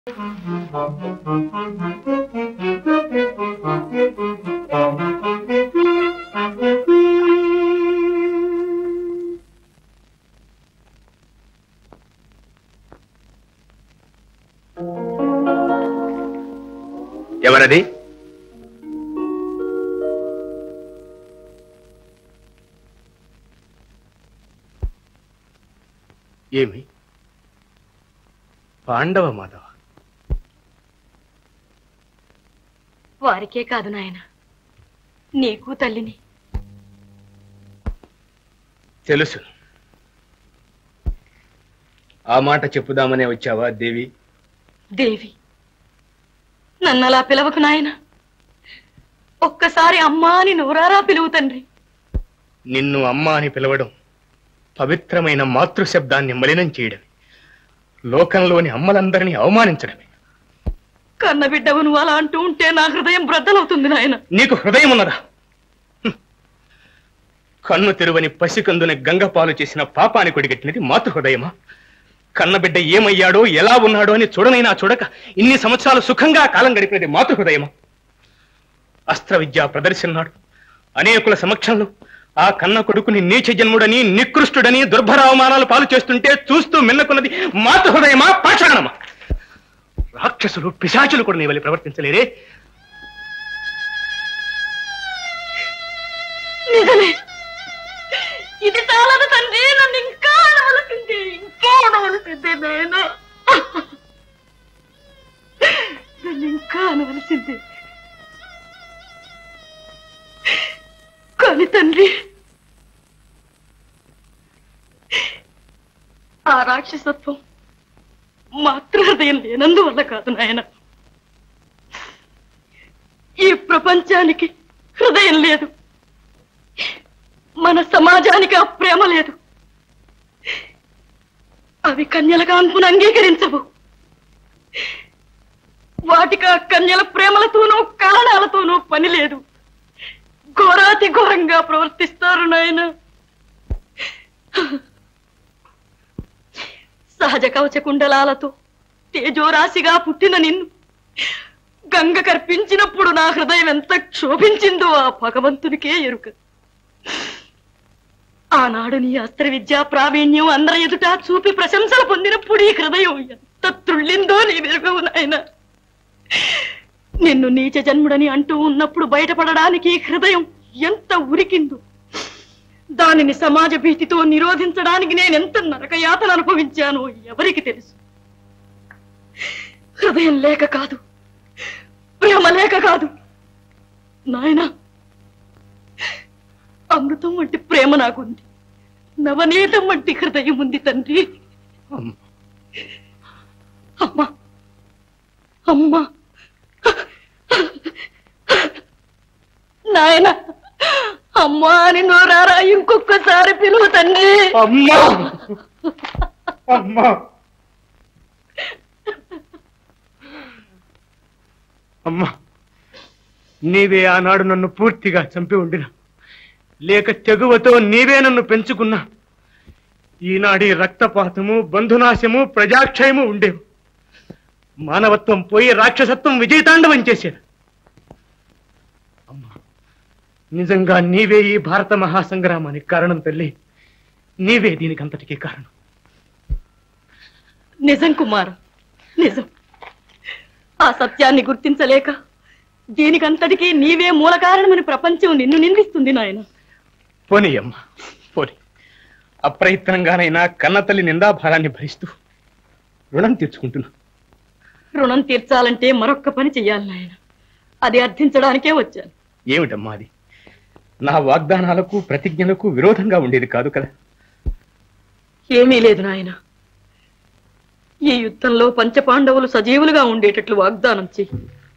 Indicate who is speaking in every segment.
Speaker 1: ఎవరది ఏమి పాండవ మాధవ
Speaker 2: వారికే కాదు నాయన నీకు తల్లిని
Speaker 1: తెలుసు ఆ మాట చెప్పుదామనే వచ్చావా దేవి
Speaker 2: దేవి నన్నలా పిలవకు నాయన ఒక్కసారి అమ్మా అని నోరారా పిలువు తండ్రి
Speaker 1: నిన్ను అమ్మ అని పిలవడం పవిత్రమైన మాతృ శబ్దాన్ని మలినం చేయడమే లోకంలోని అమ్మలందరినీ అవమానించడమే
Speaker 2: కన్నబిడ్డవు నువ్వు అలా అంటూ ఉంటే నా హృదయం బ్రద్దలవుతుంది నాయన
Speaker 1: నీకు హృదయం ఉన్నదా హ్మ్. కన్ను తెరువని పసికందుని గంగ పాలు చేసిన పాపాని కొడిగట్టినది మాతృ హృదయమా కన్నబిడ్డ ఏమయ్యాడో ఎలా ఉన్నాడో అని చూడనైనా చూడక ఇన్ని సంవత్సరాలు సుఖంగా కాలం గడిపినది మాతృ హృదయమా అస్త్ర విద్య ప్రదర్శనాడు అనేకుల సమక్షంలో ఆ కన్న కొడుకుని నీచ జన్ముడని నికృష్టుడని దుర్భర అవమానాలు పాలు చేస్తుంటే చూస్తూ మిన్నకున్నది మాతృ హృదయమా పాషాణమా రాక్షసులు పిశాచులు కూడా నీ వల్ల ప్రవర్తించలేరే
Speaker 2: నిజమే ఇది చాలదు తండ్రి నన్ను ఇంకా అనవలసింది ఇంకా అనవలసింది నాయన నన్ను ఇంకా అనవలసింది కానీ తండ్రి ఆ రాక్షసత్వం మాతృహృదయం లేనందువల్ల కాదు నాయన ఈ ప్రపంచానికి హృదయం లేదు మన సమాజానికి ఆ ప్రేమ లేదు అవి కన్యల కాన్పును అంగీకరించవు వాటికి ఆ కన్యల ప్రేమలతోనూ కారణాలతోనూ పని లేదు ఘోరాతి ఘోరంగా ప్రవర్తిస్తారు నాయన సహజ కవచ కుండలాలతో తేజోరాశిగా పుట్టిన నిన్ను గంగ కర్పించినప్పుడు నా హృదయం ఎంత క్షోభించిందో ఆ భగవంతునికే ఎరుక ఆనాడు నీ అస్త్ర విద్యా ప్రావీణ్యం అందరి ఎదుట చూపి ప్రశంసలు పొందినప్పుడు ఈ హృదయం ఎంత త్రుళ్ళిందో నీ వెలుగవు నాయన నిన్ను నీచ జన్ముడని అంటూ ఉన్నప్పుడు బయటపడడానికి ఈ హృదయం ఎంత ఉరికిందో దానిని సమాజ భీతితో నిరోధించడానికి నేను ఎంత నరకయాతన అనుభవించానో ఎవరికి తెలుసు హృదయం లేక కాదు ప్రేమ లేక కాదు నాయనా అమృతం వంటి ప్రేమ నాకుంది నవనీతం వంటి హృదయం ఉంది తండ్రి
Speaker 1: అమ్మ
Speaker 2: అమ్మా అమ్మా నాయన అమ్మా అని నోరారా ఇంకొకసారి పిలువు తండ్రి
Speaker 1: అమ్మా అమ్మా అమ్మా నీవే ఆనాడు నన్ను పూర్తిగా చంపి ఉండిన లేక తెగువతో నీవే నన్ను పెంచుకున్నా ఈనాడి రక్తపాతము బంధునాశము ప్రజాక్షయము ఉండేవు మానవత్వం పోయి రాక్షసత్వం విజయతాండవం చేసేది అమ్మా నిజంగా నీవే ఈ భారత మహాసంగ్రామానికి కారణం తల్లి నీవే దీనికంతటికీ కారణం
Speaker 2: నిజం కుమారం నిజం ఆ సత్యాన్ని గుర్తించలేక దీనికంతటికీ నీవే మూల కారణమని ప్రపంచం నిన్ను నిందిస్తుంది నాయన
Speaker 1: పోనీ అమ్మ పోనీ అప్రయత్నంగానైనా కన్నతల్లి నిందాభారాన్ని భరిస్తూ రుణం తీర్చుకుంటున్నా
Speaker 2: రుణం తీర్చాలంటే మరొక్క పని చెయ్యాలి నాయన అది అర్థించడానికే వచ్చాను
Speaker 1: ఏమిటమ్మా అది నా వాగ్దానాలకు ప్రతిజ్ఞలకు విరోధంగా ఉండేది కాదు కదా
Speaker 2: ఏమీ లేదు నాయన ఈ యుద్ధంలో పంచపాండవులు సజీవులుగా ఉండేటట్లు వాగ్దానం చెయ్యి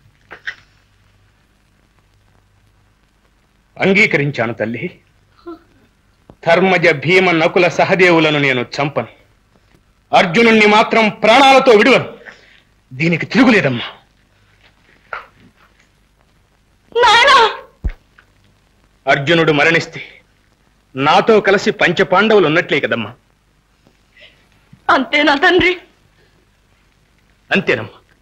Speaker 1: అంగీకరించాను తల్లి ధర్మజ భీమ నకుల సహదేవులను నేను చంపను అర్జునుణ్ణి మాత్రం ప్రాణాలతో విడువను దీనికి తిరుగులేదమ్మా
Speaker 2: నాయనా
Speaker 1: అర్జునుడు మరణిస్తే నాతో కలిసి పంచపాండవులు ఉన్నట్లే కదమ్మా
Speaker 2: అంతేనా తండ్రి
Speaker 1: అంతేనమ్మా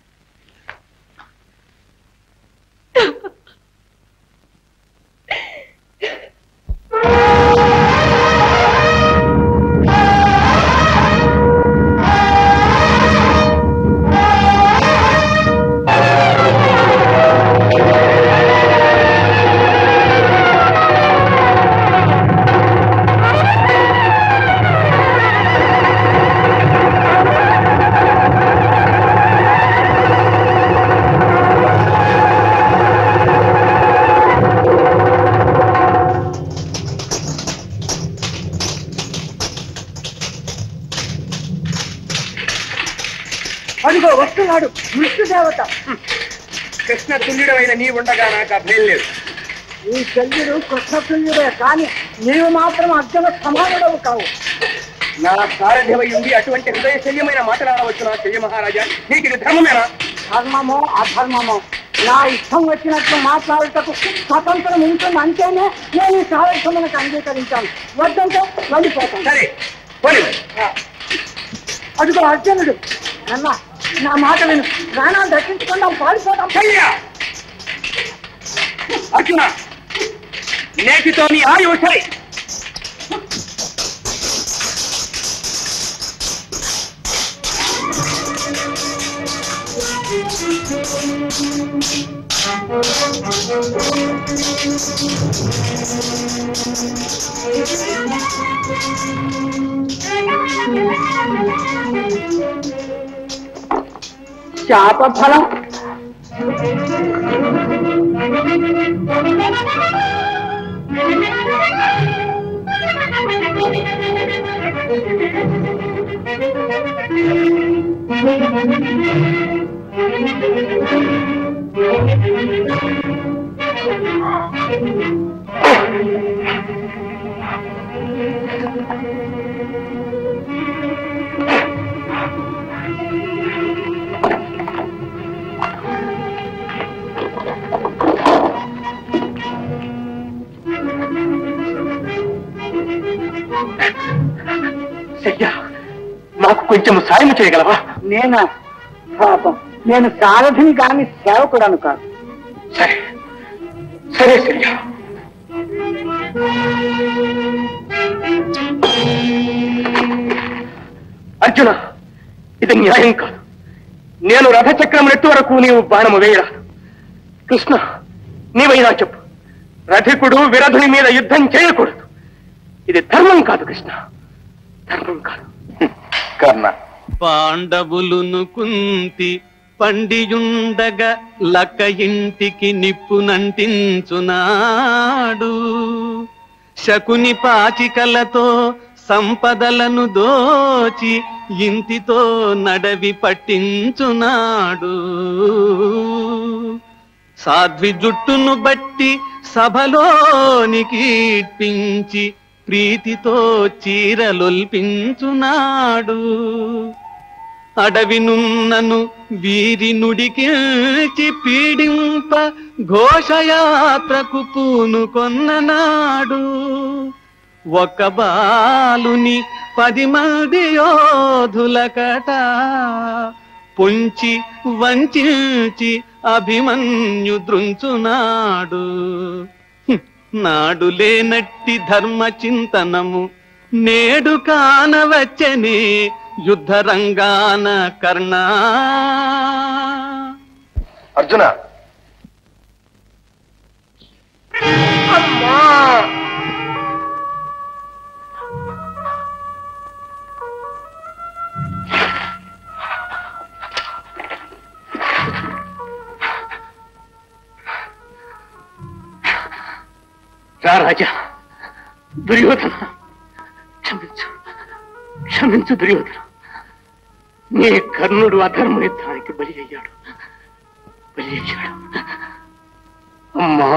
Speaker 3: ఉన్నాడు మృత్యుదేవత
Speaker 1: కృష్ణ తుల్యుడమైన నీ ఉండగా నాకు అభయం లేదు
Speaker 3: ఈ శల్యుడు కృష్ణతుల్యుడే కానీ నీవు మాత్రం అర్జున సమానుడవు కావు
Speaker 1: నా సారథ్యమై ఉండి అటువంటి హృదయ శల్యమైన మాట్లాడవచ్చు నా శల్య మహారాజా నీకు ఇది ధర్మమేనా
Speaker 3: ధర్మమో అధర్మమో నా ఇష్టం వచ్చినట్లు మాట్లాడుటకు స్వతంత్రం ఉంటుంది అంటేనే నేను ఈ సారథ్యములకు అంగీకరించాను వద్దంటే వెళ్ళిపోతాను
Speaker 1: సరే పోనీ
Speaker 3: అదిగో అర్జునుడు అన్న నా మాట విను ప్రాణాలు దక్కించుకుందాం పారిపోతాం
Speaker 1: శల్య అర్జున నేటితో నీ ఆయువు సరి
Speaker 3: శాప ఫలం
Speaker 1: శల్య నాకు కొంచెం సాయం చేయగలవా
Speaker 3: నేనా పాపం నేను సారథిని కాని సేవకుడను కాదు
Speaker 1: సరే సరే శల్య అర్జున ఇది న్యాయం కాదు నేను రథచక్రం నెట్టు వరకు నీవు బాణము వేయరాదు కృష్ణ నీవైనా చెప్పు రథికుడు విరధుని మీద యుద్ధం చేయకూడదు ఇది ధర్మం కాదు కృష్ణ ధర్మం కాదు కర్ణ
Speaker 4: పాండవులును కుంతి పండియుండగ లక్క ఇంటికి నిప్పునంటించునాడు శకుని పాచికలతో సంపదలను దోచి ఇంటితో నడవి పట్టించునాడు సాధ్వి జుట్టును బట్టి సభలోనికి ఇప్పించి ప్రీతితో చీరలొల్పించునాడు అడవినున్నను వీరి నుడికిల్చి పీడింప ఘోషయాత్రకు పూనుకొన్ననాడు ఒక బాలుని పది మంది యోధులకట పొంచి వంచి అభిమన్యు దృంచునాడు హ్మ్, నాడు లేనట్టి ధర్మ చింతనము నేడు కానవచ్చని యుద్ధ రంగాన కర్ణా
Speaker 1: అర్జున అమ్మా రా రాజా దుర్యోధన క్షమించు క్షమించు దుర్యోధన నీ కర్ణుడు అధర్మ యుద్ధానికి బలి అయ్యాడు బలి అయ్యాడు అమ్మా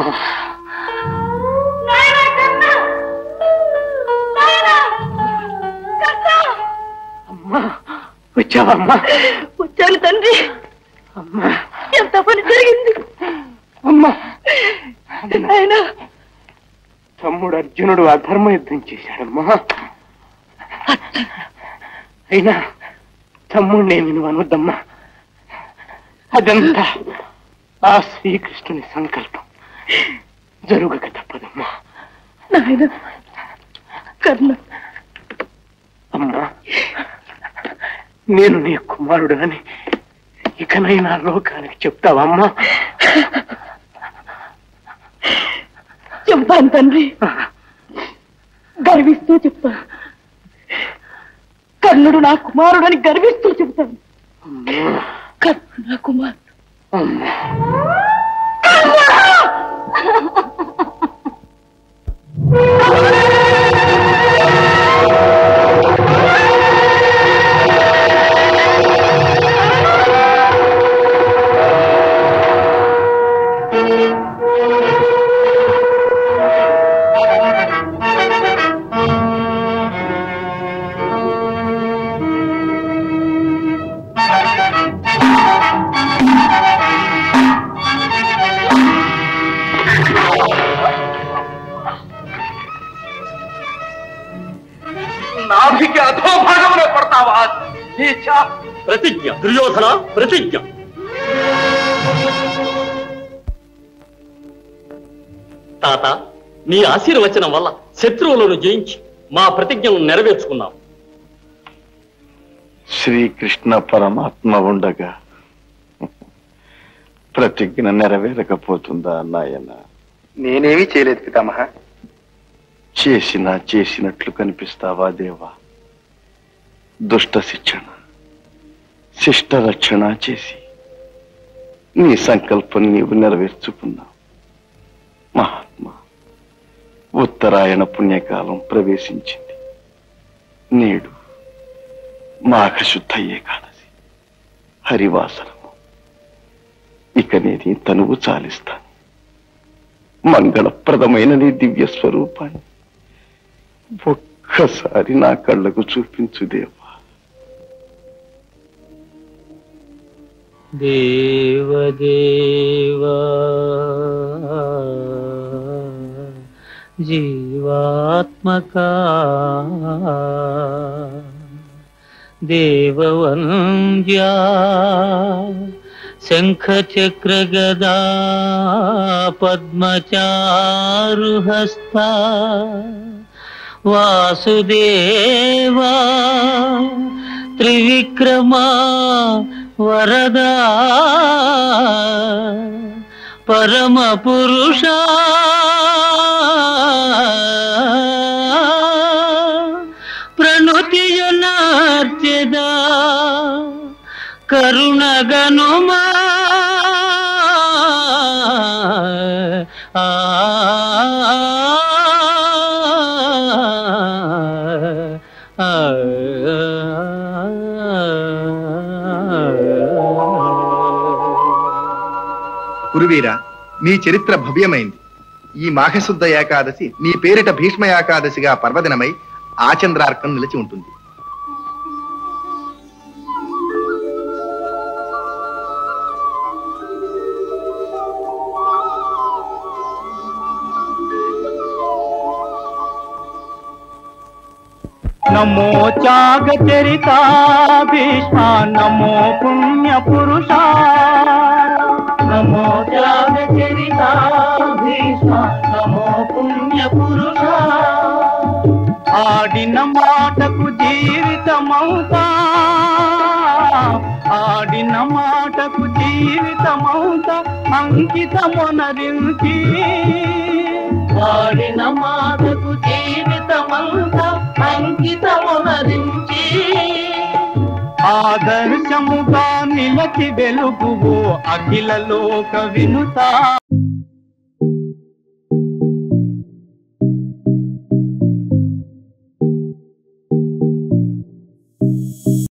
Speaker 1: అమ్మా వచ్చావమ్మా
Speaker 2: వచ్చాను తండ్రి
Speaker 1: అమ్మా
Speaker 2: ఎంత పని జరిగింది
Speaker 1: అమ్మా
Speaker 2: ఆయన
Speaker 1: తమ్ముడు అర్జునుడు అధర్మ యుద్ధం చేశాడమ్మా అయినా తమ్ముడినేమి నువ్వు అనొద్దమ్మా అదంతా ఆ శ్రీకృష్ణుని సంకల్పం జరుగక తప్పదమ్మా
Speaker 2: నాయన కర్ణ
Speaker 1: అమ్మా నేను నీ కుమారుడు అని ఇకనైనా లోకానికి చెప్తావమ్మా
Speaker 2: చెప్తాను తండ్రి గర్విస్తూ చెప్తాను కర్ణుడు నా కుమారుడని గర్విస్తూ చెప్తాను కర్ణుడు నా కుమారుడు
Speaker 1: అమ్మా
Speaker 5: ప్రతిజ్ఞ దుర్యోధన ప్రతిజ్ఞ తాత నీ ఆశీర్వచనం వల్ల శత్రువులను జయించి మా ప్రతిజ్ఞను నెరవేర్చుకున్నాం
Speaker 6: శ్రీకృష్ణ పరమాత్మ ఉండగా ప్రతిజ్ఞ నెరవేరకపోతుందా నాయన
Speaker 7: నేనేమీ చేయలేదు పితామహ
Speaker 6: చేసినా చేసినట్లు కనిపిస్తావా దేవా దుష్ట శిక్షణ శిష్ట రక్షణ చేసి నీ సంకల్పం నీవు నెరవేర్చుకున్నావు మహాత్మా ఉత్తరాయణ పుణ్యకాలం ప్రవేశించింది నేడు మాఘశుద్ధ ఏకాదశి హరివాసనము ఇక నేను తనువు చాలిస్తాను మంగళప్రదమైన నీ దివ్య స్వరూపాన్ని ఒక్కసారి నా కళ్ళకు చూపించు దేవా
Speaker 4: దేవదేవా జీవాత్మకా దేవవంద్యా శంఖచక్రగదా పద్మచారుహస్తా వాసుదేవా త్రివిక్రమా వరదా పరమ పురుష ప్రణుతియునార్చెదా కరుణగనుమా ఆ
Speaker 7: కురువీర నీ చరిత్ర భవ్యమైంది ఈ మాఘశుద్ధ ఏకాదశి నీ పేరిట భీష్మ ఏకాదశిగా పర్వదినమై ఆచంద్రార్కం నిలిచి ఉంటుంది
Speaker 4: నమో త్యాగ చరిత భీష్మ నమో పుణ్య పురుష నమో త్యాగ చరిత భీష్మ నమో పుణ్య పురుష ఆడిన మాటకు జీవితమౌతా ఆడిన మాటకు జీవితమౌతా అంకితమునరించి వాడిన మాటకు జీవితమంతా అంకితమునరించి ఆదర్శముగా నిలచి వెలుగువో అఖిల లోక వినుతా